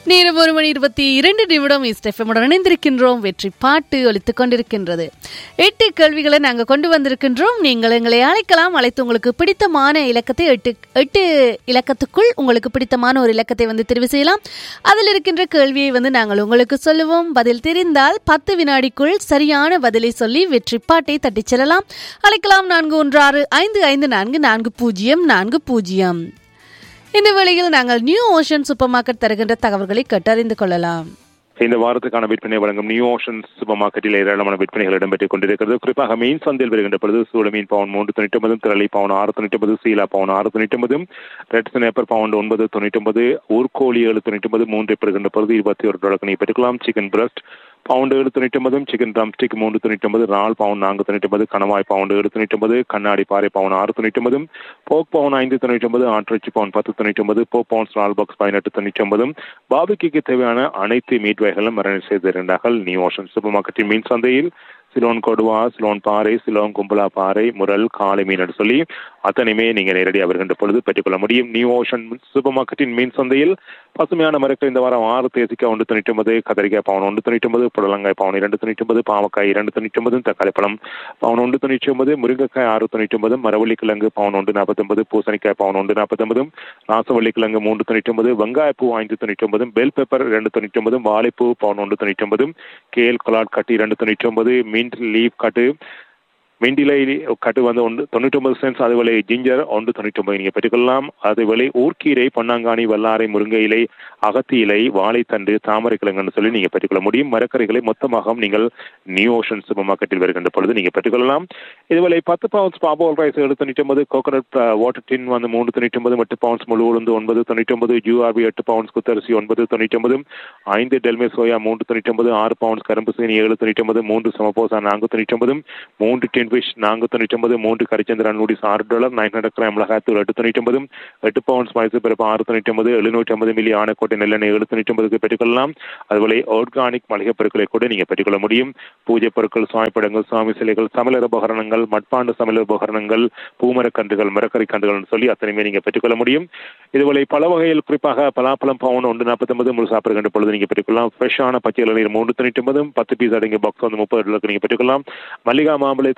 நேரம் ஒரு மணி இருபத்தி இரண்டு நிமிடம் இஸ்டெஃபமுடன் இணைந்திருக்கின்றோம் வெற்றி பாட்டு ஒலித்துக் கொண்டிருக்கின்றது எட்டு கேள்விகளை நாங்கள் கொண்டு வந்திருக்கின்றோம் நீங்கள் எங்களை அழைக்கலாம் அழைத்து உங்களுக்கு பிடித்தமான இலக்கத்தை எட்டு எட்டு இலக்கத்துக்குள் உங்களுக்கு பிடித்தமான ஒரு இலக்கத்தை வந்து தெரிவு செய்யலாம் அதில் இருக்கின்ற கேள்வியை வந்து நாங்கள் உங்களுக்கு சொல்லுவோம் பதில் தெரிந்தால் பத்து வினாடிக்குள் சரியான பதிலை சொல்லி வெற்றி பாட்டை தட்டிச் செல்லலாம் அழைக்கலாம் நான்கு ஒன்று ஆறு ஐந்து ஐந்து நான்கு நான்கு பூஜ்ஜியம் நான்கு பூஜ்ஜியம் இந்த வேளையில் நாங்கள் நியூ ஓஷன் சூப்பர் மார்க்கெட் தருகின்ற தகவல்களை கேட்டறிந்து கொள்ளலாம் இந்த வாரத்துக்கான விற்பனை வழங்கும் நியூ ஓஷன் சூப்பர் மார்க்கெட்டில் ஏராளமான விற்பனைகள் இடம்பெற்றுக் கொண்டிருக்கிறது குறிப்பாக மீன் சந்தையில் வருகின்ற பொழுது சூட மீன் பவுன் மூன்று தொண்ணூற்றி ஒன்பதும் திரளி பவுன் ஆறு தொண்ணூற்றி ஒன்பது சீலா பவுன் ஆறு தொண்ணூற்றி ஒன்பதும் ரெட் ஸ்னேப்பர் பவுண்ட் ஒன்பது தொண்ணூற்றி ஒன்பது ஊர்கோழி ஏழு தொண்ணூற்றி ஒன்பது மூன்று பெறுகின்ற பொழுது இருபத்தி ஒரு டாலர் பெற்றுக்கலாம் சிக்கன் பிரஸ்ட் பவுண்டு ஏழு தொண்ணூற்றி ஒன்பதும் சிக்கன் ட்ரம்ஸ்டிக் மூன்று தொண்ணூற்றி ஒன்பது ரால் பவுன் நான்கு தொண்ணூற்றி ஒன்பது கணவாய் பவுண்டு ஏழு தொண்ணூற்றி ஒன்பது கண்ணாடி பாறை பவுன் ஆறு தொண்ணூற்றி ஒன்பதும் போக் பவுன் ஐந்து தொண்ணூற்றி ஒன்பது ஆட்டிறைச்சி பவுன் பத்து தொண்ணூற்றி ஒன்பது போ பவுன்ஸ் ரால் பாக்ஸ் பதினெட்டு தொண்ணூற்றி ஒன்பதும் பாபிக்கு தேவையான அனைத்து மீட் வகைகளும் மரணை செய்திருந்தார்கள் நியூ ஓஷன் சூப்பர் மார்க்கெட்டின் மீன் சந்தையில் சிலோன் கொடுவா சிலோன் பாறை சிலோன் கும்பலா பாறை முரல் காளை மீன் என்று சொல்லி அத்தனையுமே நீங்க நேரடியாக வருகின்ற பொழுது பெற்றுக்கொள்ள முடியும் நியூ ஓஷன் சூப்பர் மார்க்கெட்டின் மீன் சந்தையில் பசுமையான மரங்கள் இந்த வாரம் ஆறு தேசிக்காய் ஒன்று தொண்ணூற்றி ஒன்பது கத்திரிக்காய் பவுன் ஒன்று தொண்ணூற்றி ஒன்பது புடலங்காய் பவுன் இரண்டு தொண்ணூற்றி ஒன்பது பாவக்காய் இரண்டு தொண்ணூற்றி ஒன்பது தக்காளி பழம் பவுன் ஒன்று தொண்ணூற்றி ஒன்பது முருங்கைக்காய் ஆறு தொண்ணூற்றி ஒன்பது மரவள்ளி கிழங்கு பவுன் ஒன்று நாற்பத்தொன்பது பூசணிக்காய் பவுன் ஒன்று நாற்பத்தொன்பது நாசவள்ளி கிழங்கு மூன்று தொண்ணூற்றி ஒன்பது வெங்காயப்பூ ஐந்து தொண்ணூற்றி ஒன்பது பெல் பெப்பர் இரண்டு தொண்ணூற்றி ஒன்பது வாழைப்பூ பவுன் ஒன்று தொண்ணூற்றி ஒன்பது கேல் கொலாட் கட்டி இரண்டு தொண்ணூற்றி ஒன்பது மின்ட் லீவ் கட்டு மிண்டிலை கட்டு வந்து ஒன்று தொண்ணூற்றி ஒன்பது சென்ஸ் அது விலை ஜிஞ்சர் ஒன்று தொண்ணூற்றி ஒன்பது நீங்கள் பெற்றுக்கொள்ளலாம் அது விலை ஊர்க்கீரை பொன்னாங்கானி வல்லாரை முருங்கை இலை அகத்தி இலை வாழைத்தண்டு தாமரை கிழங்குன்னு சொல்லி நீங்கள் பெற்றுக்கொள்ள முடியும் மரக்கறிகளை மொத்தமாக நீங்கள் நியூ ஓஷன் சூப்பர் மார்க்கெட்டில் வருகின்ற பொழுது நீங்கள் பெற்றுக்கொள்ளலாம் இதுவரை பத்து பவுன்ஸ் பாபோல் ரைஸ் ஏழு தொண்ணூற்றி ஒன்பது கோகனட் வாட்டர் டின் வந்து மூணு தொண்ணூற்றி ஒன்பது எட்டு பவுன்ஸ் முழு உளுந்து ஒன்பது தொண்ணூற்றி ஒன்பது ஜூஆர்பி எட்டு பவுன்ஸ் குத்தரிசி ஒன்பது தொண்ணூற்றி ஒன்பது ஐந்து டெல்மே சோயா மூன்று தொண்ணூற்றி ஒன்பது ஆறு பவுன்ஸ் கரும்பு சீனி ஏழு தொண்ணூற்றி ஒன்பது மூன்று சமபோசா நான்கு தொண்ணூற்றி ஒன்பது மூன்று டென் ஃபிஷ் நான்கு தொண்ணூற்றி ஒன்பது மூன்று கரிச்சந்திரன் நூடிஸ் ஆறு டாலர் நைன் ஹண்ட்ரட் கிராம் மிளகாத்தூள் எட்டு தொண்ணூற்றி ஒன்பது எட்டு பவுன்ஸ் மைசூர் பருப்பு ஆறு தொண்ணூற்றி ஒன்பது எழுநூற்றி ஐம்பது மில்லி ஆனக்கோட்டை நெல்லெண்ணெய் ஏழு தொண்ணூற்றி ஒன்பதுக்கு பெற்றுக்கொள்ளலாம் அதுபோல ஆர்கானிக் மளிகை பொருட்களை கூட நீங்கள் பெற்றுக்கொள்ள முடியும் பூஜை பொருட்கள் சுவாமிப்படங்கள் சுவாமி சிலைகள் சமையல் உபகரணங்கள் மட்பாண்டு சமையல் உபகரணங்கள் பூமரக்கன்றுகள் மரக்கறி கன்றுகள் சொல்லி அத்தனையுமே நீங்கள் பெற்றுக்கொள்ள முடியும் இதுபோல பல வகையில் குறிப்பாக பலாப்பழம் பவுன் ஒன்று நாற்பத்தொன்பது முழு சாப்பிடுகின்ற பொழுது நீங்கள் பெற்றுக்கொள்ளலாம் ஃப்ரெஷ்ஷான பச்சை இளநீர் மூன்று தொண்ணூற்றி ஒன்பது பத்து பீஸ் அடங்கிய பாக்ஸ் வந்து முப்பது நீங்கள் பெற்றுக்கொள்ளலாம் மல்லிகா மாம்பழை